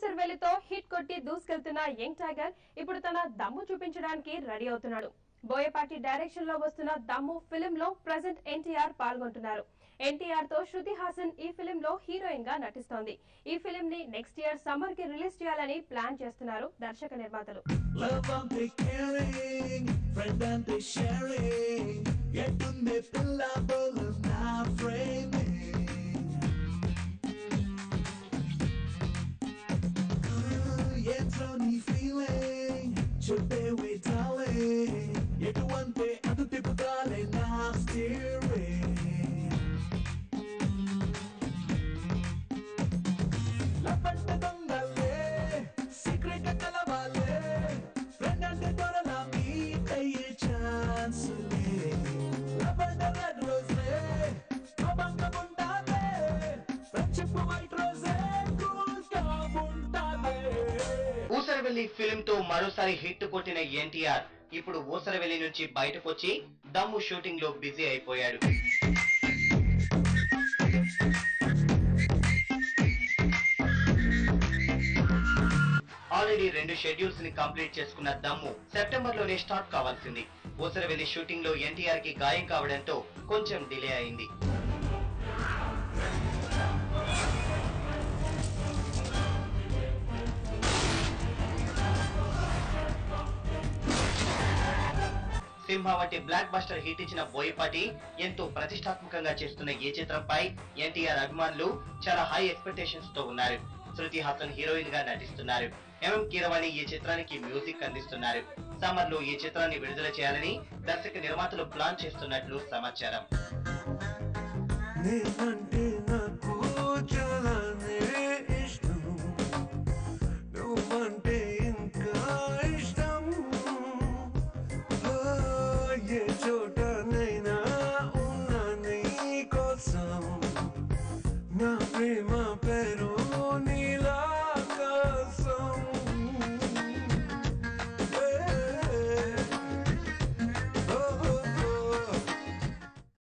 ఊసర్వెల్లితో hit కొట్టి దూసుకెళ్తున్న young tiger ఇప్పుడు తన దమ్ము చూపించడానికి రెడీ అవుతున్నాడు బోయపాటి డైరెక్షన్ లో వస్తున్న దమ్ము ఫిలిం లో ప్రజెంట్ ఎన్టీఆర్ పాల్గొంటున్నారు ఎన్టీఆర్ తో శృతి హాసన్ ఈ ఫిలిం లో హీరోయిన్ గా నటిస్తోంది ఈ ఫిలిం ని నెక్స్ట్ ఇయర్ సమ్మర్ కి రిలీజ్ చేయాలని ప్లాన్ చేస్తున్నారు దర్శక నిర్మాతలు Love and they caring, friend and they sharing. ఎట్టుంది పిల్ల బోలు నా framing. Ah, ఏంట్రో నీ feeling, చెప్పేవి darling. ఎటువంటి అటు తిప్పుతాలే నా steering. లపంట దొంగలే సీక్రెట్ గా కలవాలే ఫ్రెండ్ అంటే దొరలా మీట్ అయ్యే ఛాన్సులే లపంట రెడ్ రోజే కోపంగా ఉంటాదే ఫ్రెండ్షిప్ వైట్ రోజే కూల్ గా ఉంటాదే ఊసరవెల్లి ఫిల్మ్ తో మరోసారి హిట్ కొట్టిన ఎన్టీఆర్ ఇప్పుడు ఊసరవెల్లి నుంచి బయటకు వచ్చి దమ్ము షూటింగ్ లో బిజీ అయిపోయాడు ఆల్రెడీ రెండు షెడ్యూల్స్ ని కంప్లీట్ చేసుకున్న దమ్ము సెప్టెంబర్ లోనే స్టార్ట్ కావాల్సింది ఊసరవెల్లి షూటింగ్ లో ఎన్టీఆర్ కి గాయం కావడంతో కొంచెం డిలే అయింది సింహ వంటి బ్లాక్ బస్టర్ హిట్ ఇచ్చిన బోయపాటి ఎంతో ప్రతిష్టాత్మకంగా చేస్తున్న ఈ చిత్రంపై ఎన్టీఆర్ అభిమానులు చాలా హై ఎక్స్పెక్టేషన్స్ తో ఉన్నారు శృతి హాసన్ హీరోయిన్ గా నటిస్తున్నారు ఎంఎం కీరవాణి ఈ చిత్రానికి మ్యూజిక్ అందిస్తున్నారు సమ్మర్ లో ఈ చిత్రాన్ని విడుదల చేయాలని దర్శక నిర్మాతలు ప్లాన్ చేస్తున్నట్లు సమాచారం నేనంటే నాకు చాలానే ఇష్టం నువ్వంటే ఇంకా ఇష్టం ఆ, ఏ చోటనైనా ఉన్నా నీ కోసం నా ప్రేమ పేరు